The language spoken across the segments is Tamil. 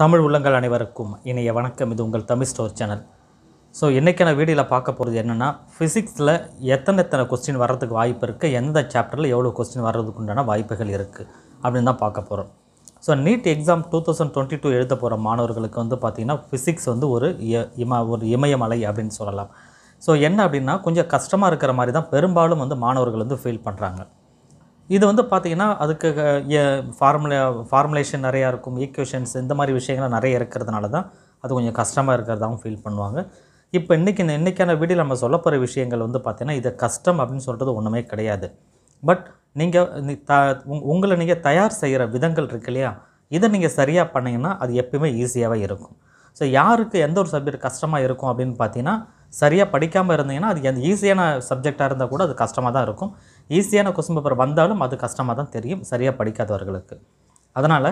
தமிழ் உள்ளங்கள் அனைவருக்கும் இனிய வணக்கம் இது உங்கள் தமிழ் ஸ்டோர் சேனல் ஸோ இன்றைக்கான வீடியோவில் பார்க்க போகிறது என்னென்னா ஃபிசிக்ஸில் எத்தனை எத்தனை கொஸ்டின் வர்றதுக்கு வாய்ப்பு இருக்குது எந்த சாப்டரில் எவ்வளோ கொஸ்டின் வர்றதுக்கு உண்டான வாய்ப்புகள் இருக்குது அப்படின்னு தான் பார்க்க போகிறோம் so NEET exam two thousand twenty two எழுத போகிற மாணவர்களுக்கு வந்து பார்த்திங்கன்னா ஃபிசிக்ஸ் வந்து ஒரு இ- இம ஒரு இமயமலை அப்படின்னு சொல்லலாம் ஸோ என்ன அப்படின்னா கொஞ்சம் கஷ்டமாக இருக்கிற மாதிரி தான் பெரும்பாலும் வந்து மாணவர்கள் வந்து ஃபீல் பண்ணுறாங்க இது வந்து பார்த்தீங்கன்னா அதுக்கு ஃபார்முலா ஃபார்முலேஷன் நிறையா இருக்கும் ஈக்குவேஷன்ஸ் இந்த மாதிரி விஷயங்கள் நிறைய இருக்கிறதுனால தான் அது கொஞ்சம் கஷ்டமாக இருக்கிறதாகவும் ஃபீல் பண்ணுவாங்க இப்போ இன்றைக்கி இந்த இன்றைக்கான வீடியோ நம்ம சொல்ல போகிற விஷயங்கள் வந்து பார்த்தீங்கன்னா இது கஷ்டம் அப்படின்னு சொல்கிறது ஒன்றுமே கிடையாது பட் நீங்கள் த உங்- உங்களை நீங்கள் தயார் செய்கிற விதங்கள் இருக்கு இல்லையா இதை நீங்கள் சரியாக பண்ணீங்கன்னா அது எப்பயுமே ஈஸியாகவே இருக்கும் ஸோ யாருக்கு எந்த ஒரு சப்ஜெக்ட் கஷ்டமாக இருக்கும் அப்படின்னு பார்த்தீங்கன்னா சரியாக படிக்காமல் இருந்தீங்கன்னா அது எந்த ஈஸியான சப்ஜெக்டாக இருந்தால் கூட அது கஷ்டமாக தான் இருக்கும் ஈஸியான கொஸ்டின் பேப்பர் வந்தாலும் அது கஷ்டமாக தான் தெரியும் சரியாக படிக்காதவர்களுக்கு அதனால்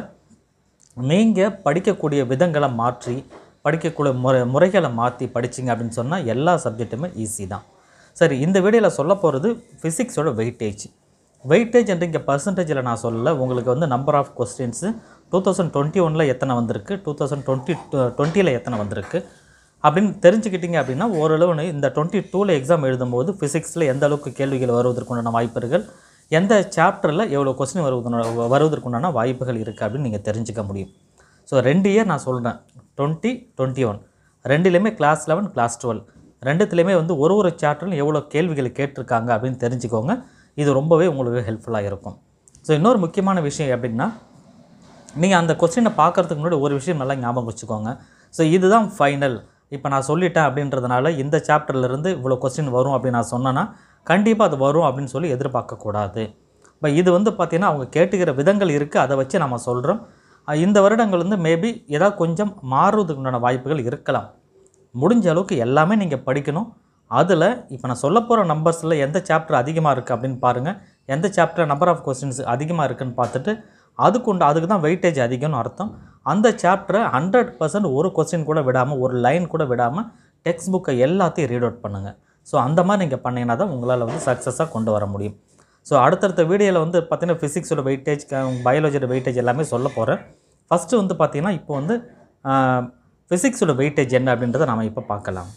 நீங்கள் படிக்கக்கூடிய விதங்களை மாற்றி படிக்கக்கூடிய முறை முறைகளை மாற்றி படிச்சிங்க அப்படின்னு சொன்னால் எல்லா சப்ஜெக்ட்டுமே ஈஸி தான் சரி இந்த வீடியோவில் சொல்ல போகிறது ஃபிசிக்ஸோட வெயிட்டேஜ் வெயிட்டேஜ் என்று இங்கே பர்சன்டேஜில் நான் சொல்லல உங்களுக்கு வந்து number of questions two thousand twenty ஒனில் எத்தனை வந்திருக்கு டூ தௌசண்ட் டுவெண்ட்டி டுவெண்ட்டியில் எத்தனை வந்திருக்கு அப்படின்னு தெரிஞ்சுக்கிட்டீங்க அப்படின்னா ஓரளவு இந்த டுவெண்ட்டி டூவில் எக்ஸாம் எழுதும்போது ஃபிசிக்ஸில் எந்த அளவுக்கு கேள்விகள் வருவதற்குண்டான வாய்ப்புகள் எந்த சாப்டரில் எவ்வளோ கொஸ்டின் வருவதற்குண்டான வருவதற்குண்டான வாய்ப்புகள் இருக்குது அப்படின்னு நீங்கள் தெரிஞ்சுக்க முடியும் ஸோ ரெண்டு இயர் நான் சொல்கிறேன் டுவெண்ட்டி டுவெண்ட்டி ஒன் ரெண்டுலேயுமே கிளாஸ் லெவன் கிளாஸ் டுவெல் ரெண்டுத்துலேயுமே வந்து ஒரு ஒரு சாப்டர்லையும் எவ்வளோ கேள்விகள் கேட்டிருக்காங்க அப்படின்னு தெரிஞ்சுக்கோங்க இது ரொம்பவே உங்களுக்கு ஹெல்ப்ஃபுல்லாக இருக்கும் ஸோ இன்னொரு முக்கியமான விஷயம் எப்படின்னா நீங்கள் அந்த கொஸ்டினை பார்க்கறதுக்கு முன்னாடி ஒரு விஷயம் நல்லா ஞாபகம் வச்சுக்கோங்க ஸோ இதுதான் ஃபைனல் இப்போ நான் சொல்லிட்டேன் அப்படின்றதுனால இந்த சாப்டர்லேருந்து இவ்வளோ கொஸ்டின் வரும் அப்படின்னு நான் சொன்னேன்னா கண்டிப்பாக அது வரும் அப்படின்னு சொல்லி எதிர்பார்க்கக்கூடாது இப்போ இது வந்து பார்த்திங்கன்னா அவங்க கேட்டுக்கிற விதங்கள் இருக்குது அதை வச்சு நம்ம சொல்கிறோம் இந்த வருடங்கள் வந்து மேபி ஏதாவது கொஞ்சம் மாறுவதுக்கு உண்டான வாய்ப்புகள் இருக்கலாம் முடிஞ்ச அளவுக்கு எல்லாமே நீங்கள் படிக்கணும் அதில் இப்போ நான் சொல்ல போகிற நம்பர்ஸில் எந்த சாப்டர் அதிகமாக இருக்குது அப்படின்னு பாருங்கள் எந்த சாப்டர் நம்பர் ஆஃப் கொஸ்டின்ஸ் அதிகமாக இருக்குன்னு பார்த்துட்டு அதுக்கு உண்டு அதுக்கு தான் வெயிட்டேஜ் அதிகம்னு அர்த்தம் அந்த சாப்டரை ஹண்ட்ரட் பர்சன்ட் ஒரு கொஸ்டின் கூட விடாமல் ஒரு லைன் கூட விடாமல் டெக்ஸ்ட் புக்கை எல்லாத்தையும் ரீட் அவுட் பண்ணுங்கள் ஸோ அந்த மாதிரி நீங்கள் பண்ணீங்கன்னா தான் உங்களால் வந்து சக்ஸஸாக கொண்டு வர முடியும் ஸோ அடுத்தடுத்த வீடியோவில் வந்து பார்த்தீங்கன்னா ஃபிசிக்ஸோட வெயிட்டேஜ் பயாலஜியோட வெயிட்டேஜ் எல்லாமே சொல்ல போகிறேன் ஃபஸ்ட்டு வந்து பார்த்தீங்கன்னா இப்போ வந்து ஃபிசிக்ஸோட வெயிட்டேஜ் என்ன அப்படின்றத நாம் இப்போ பார்க்கலாம்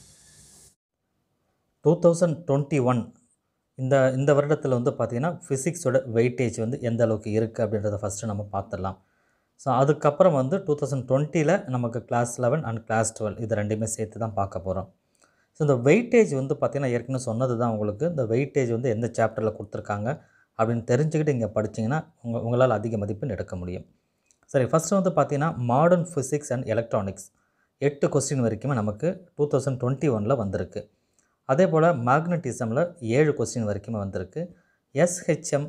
டூ தௌசண்ட் டுவெண்ட்டி ஒன் இந்த இந்த வருடத்தில் வந்து பார்த்திங்கன்னா ஃபிசிக்ஸோட வெயிட்டேஜ் வந்து எந்த அளவுக்கு இருக்குது அப்படின்றத ஃபஸ்ட்டு நம்ம பார்த்துடலாம் ஸோ அதுக்கப்புறம் வந்து டூ தௌசண்ட் டுவெண்ட்டியில் நமக்கு class eleven and class twelve இது ரெண்டுமே சேர்த்து தான் பார்க்க போகிறோம் ஸோ இந்த வெயிட்டேஜ் வந்து பார்த்திங்கன்னா ஏற்கனவே சொன்னது தான் உங்களுக்கு இந்த வெயிட்டேஜ் வந்து எந்த சாப்டரில் கொடுத்துருக்காங்க அப்படின்னு தெரிஞ்சுக்கிட்டு இங்கே படிச்சிங்கன்னா உங்கள் உங்களால் அதிக மதிப்பெண் எடுக்க முடியும் சரி ஃபஸ்ட்டு வந்து பார்த்தீங்கன்னா மாடர்ன் ஃபிசிக்ஸ் அண்ட் எலக்ட்ரானிக்ஸ் எட்டு கொஸ்டின் வரைக்குமே நமக்கு டூ தௌசண்ட் டுவெண்ட்டி ஒனில் வந்திருக்கு அதே போல் மேக்னட்டிசமில் ஏழு கொஸ்டின் வரைக்குமே வந்திருக்கு எஸ்ஹெச்எம்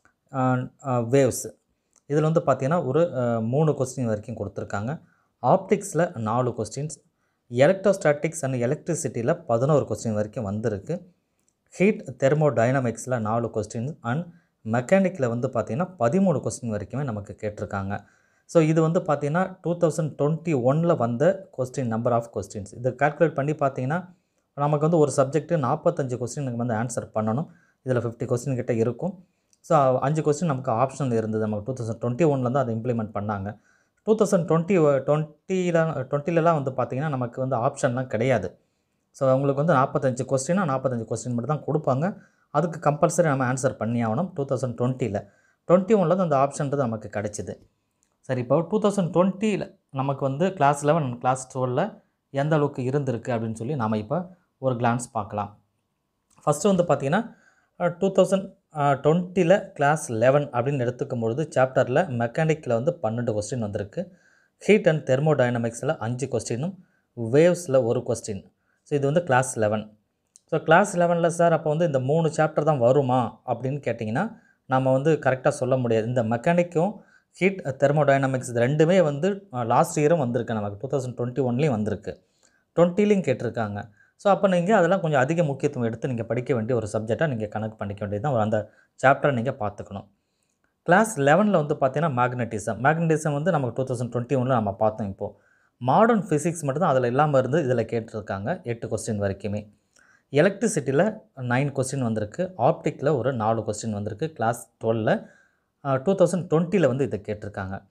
வேவ்ஸ் இதில் வந்து பார்த்திங்கன்னா ஒரு அஹ், மூணு கொஸ்டின் வரைக்கும் கொடுத்துருக்காங்க ஆப்டிக்ஸில் நாலு கொஸ்டின்ஸ் எலக்ட்ரோஸ்டாட்டிக்ஸ் அண்ட் எலக்ட்ரிசிட்டியில் பதினோரு கொஸ்டின் வரைக்கும் வந்திருக்கு ஹீட் தெர்மோடைனமிக்ஸில் நாலு கொஸ்டின் அண்ட் மெக்கானிக்கில் வந்து பார்த்திங்கன்னா பதிமூணு கொஸ்டின் வரைக்குமே நமக்கு கேட்டிருக்காங்க ஸோ இது வந்து பார்த்திங்கன்னா டூ தௌசண்ட் டுவெண்ட்டி ஒனில் வந்த கொஸ்டின் நம்பர் ஆஃப் கொஸ்டின்ஸ் இதை கால்குலேட் பண்ணி பார்த்தீங்கன்னா நமக்கு வந்து ஒரு சப்ஜெக்ட்டு நாற்பத்தஞ்சு கொஸ்டினுக்கு வந்து ஆன்சர் பண்ணணும் இதில் ஃபிஃப்டி கொஸ்டின் கிட்ட இருக்கும் ஸோ அஞ்சு கொஸ்டின் நமக்கு ஆப்ஷன் இருந்தது நமக்கு டூ தௌசண்ட் டுவெண்ட்டி ஒனில் தான் அதை இம்ப்ளிமெண்ட் பண்ணாங்க டூ தௌசண்ட் டுவெண்ட்டி டுவெண்ட்டியில் டுவெண்ட்டிலலாம் வந்து பார்த்திங்கன்னா நமக்கு வந்து ஆப்ஷன்லாம் கிடையாது ஸோ அவங்களுக்கு வந்து நாற்பத்தஞ்சு கொஸ்டினா நாற்பத்தஞ்சு கொஸ்டின் மட்டும் தான் கொடுப்பாங்க அதுக்கு கம்பல்சரி நம்ம ஆன்சர் பண்ணி ஆகணும் டூ தௌசண்ட் டுவெண்ட்டியில் டுவெண்ட்டி ஒனில் தான் அந்த ஆப்ஷன்றது நமக்கு கிடச்சிது சரி இப்போ டூ தௌசண்ட் டுவெண்ட்டியில் நமக்கு வந்து கிளாஸ் லெவன் கிளாஸ் டுவெலில் எந்த அளவுக்கு இருந்திருக்கு அப்படின்னு சொல்லி நாம் இப்போ ஒரு கிளான்ஸ் பார்க்கலாம் ஃபஸ்ட்டு வந்து பார்த்திங்கன்னா டூ தௌசண்ட் டுவெண்ட்டியில் கிளாஸ் லெவன் அப்படின்னு எடுத்துக்கும் பொழுது சாப்டரில் மெக்கானிக்கில் வந்து பன்னெண்டு கொஸ்டின் வந்திருக்கு ஹீட் அண்ட் தெர்மோடைனமிக்ஸில் அஞ்சு கொஸ்டினும் வேவ்ஸில் ஒரு கொஸ்டின் ஸோ இது வந்து கிளாஸ் லெவன் ஸோ கிளாஸ் லெவனில் சார் அப்போ வந்து இந்த மூணு சாப்டர் தான் வருமா அப்படின்னு கேட்டிங்கன்னா நம்ம வந்து கரெக்டாக சொல்ல முடியாது இந்த மெக்கானிக்கும் ஹீட் தெர்மோடைனமிக்ஸ் இது ரெண்டுமே வந்து லாஸ்ட் இயரும் வந்திருக்கு நமக்கு டூ தௌசண்ட் டுவெண்ட்டி ஒன்லேயும் வந்திருக்கு டுவெண்ட்டிலையும் கேட்டிருக்காங்க ஸோ அப்போ நீங்கள் அதெல்லாம் கொஞ்சம் அதிக முக்கியத்துவம் எடுத்து நீங்கள் படிக்க வேண்டிய ஒரு சப்ஜெக்டாக நீங்கள் கணக்கு பண்ணிக்க வேண்டியது தான் அந்த சாப்டரை நீங்கள் பார்த்துக்கணும் கிளாஸ் லெவனில் வந்து பார்த்தீங்கன்னா மேக்னட்டிசம் மேக்னட்டிசம் வந்து நமக்கு டூ தௌசண்ட் டுவெண்ட்டி ஒனில் நம்ம பார்த்தோம் இப்போது மாடர்ன் ஃபிசிக்ஸ் மட்டும் தான் அதில் இல்லாமல் இருந்து இதில் கேட்டிருக்காங்க எட்டு கொஸ்டின் வரைக்குமே எலக்ட்ரிசிட்டியில் நைன் கொஸ்டின் வந்திருக்கு ஆப்டிக்கில் ஒரு நாலு கொஸ்டின் வந்திருக்கு கிளாஸ் டுவெலில் டூ தௌசண்ட் டுவெண்ட்டியில் வந்து இதை கேட்டிருக்காங்க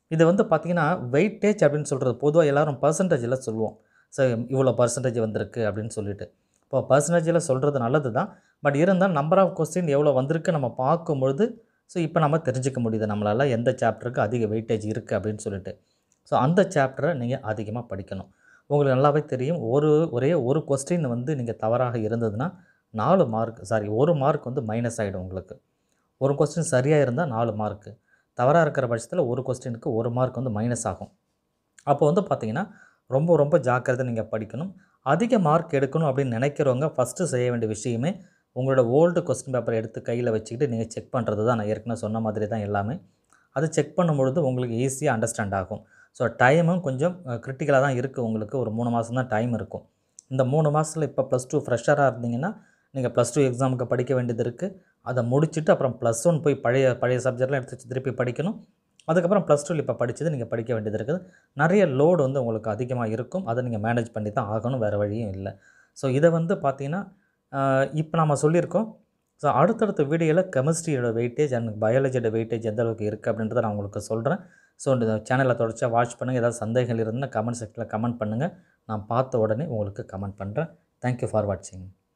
இது வந்து பார்த்திங்கன்னா வெயிட்டேஜ் அப்படின்னு சொல்கிறது பொதுவாக எல்லாரும் பர்சன்டேஜில் சொல்லுவோம் ஸோ இவ்வளோ பர்சன்டேஜ் வந்திருக்கு அப்படின்னு சொல்லிட்டு இப்போ பர்சன்டேஜில் சொல்கிறது நல்லது தான் பட் இருந்தால் நம்பர் ஆஃப் கொஸ்டின் எவ்வளோ வந்திருக்கு நம்ம பார்க்கும்பொழுது ஸோ இப்போ நம்ம தெரிஞ்சுக்க முடியுது நம்மளால் எந்த சாப்டருக்கு அதிக வெயிட்டேஜ் இருக்குது அப்படின்னு சொல்லிட்டு ஸோ அந்த சாப்டரை நீங்கள் அதிகமாக படிக்கணும் உங்களுக்கு நல்லாவே தெரியும் ஒரு ஒரே ஒரு கொஸ்டின் வந்து நீங்கள் தவறாக இருந்ததுன்னா நாலு மார்க் சாரி ஒரு மார்க் வந்து மைனஸ் ஆகிடும் உங்களுக்கு ஒரு கொஸ்டின் சரியாக இருந்தால் நாலு மார்க்கு தவறாக இருக்கிற பட்சத்தில் ஒரு கொஸ்டினுக்கு ஒரு மார்க் வந்து மைனஸ் ஆகும் அப்போ வந்து பார்த்தீங்கன்னா ரொம்ப ரொம்ப ஜாக்கிரதை நீங்கள் படிக்கணும் அதிக மார்க் எடுக்கணும் அப்படின்னு நினைக்கிறவங்க ஃபஸ்ட்டு செய்ய வேண்டிய விஷயமே உங்களோட ஓல்டு கொஸ்டின் பேப்பர் எடுத்து கையில் வச்சுக்கிட்டு நீங்கள் செக் பண்ணுறது தான் நான் ஏற்கனவே சொன்ன மாதிரி தான் எல்லாமே அது செக் பண்ணும்பொழுது உங்களுக்கு ஈஸியாக அண்டர்ஸ்டாண்ட் ஆகும் ஸோ டைமும் கொஞ்சம் கிரிட்டிக்கலாக தான் இருக்குது உங்களுக்கு ஒரு மூணு மாதம் தான் டைம் இருக்கும் இந்த மூணு மாதத்தில் இப்போ ப்ளஸ் டூ ஃப்ரெஷராக இருந்தீங்கன்னா நீங்கள் ப்ளஸ் டூ எக்ஸாமுக்கு படிக்க வேண்டியது இருக்குது அதை முடிச்சுட்டு அப்புறம் ப்ளஸ் ஒன் போய் பழைய பழைய சப்ஜெக்ட்லாம் எடுத்து வச்சு திருப்பி படிக்கணும் அதுக்கப்புறம் ப்ளஸ் டூவில் இப்போ படித்தது நீங்கள் படிக்க வேண்டியது இருக்குது நிறைய லோடு வந்து உங்களுக்கு அதிகமாக இருக்கும் அதை நீங்கள் மேனேஜ் பண்ணி தான் ஆகணும் வேறு வழியும் இல்லை ஸோ இதை வந்து பார்த்தீங்கன்னா இப்போ நம்ம சொல்லியிருக்கோம் ஸோ அடுத்தடுத்த வீடியோவில் கெமிஸ்ட்ரியோட வெயிட்டேஜ் அண்ட் பயாலஜியோட வெயிட்டேஜ் எந்த அளவுக்கு இருக்குது அப்படின்றத நான் உங்களுக்கு சொல்கிறேன் ஸோ இந்த சேனலை தொடர்ச்சியாக வாட்ச் பண்ணுங்கள் ஏதாவது சந்தேகங்கள் இருந்தால் கமெண்ட் செக்ஷனில் கமெண்ட் பண்ணுங்கள் நான் பார்த்த உடனே உங்களுக்கு கமெண்ட் பண்ணுறேன் தேங்க்யூ ஃபார் வாட்சிங்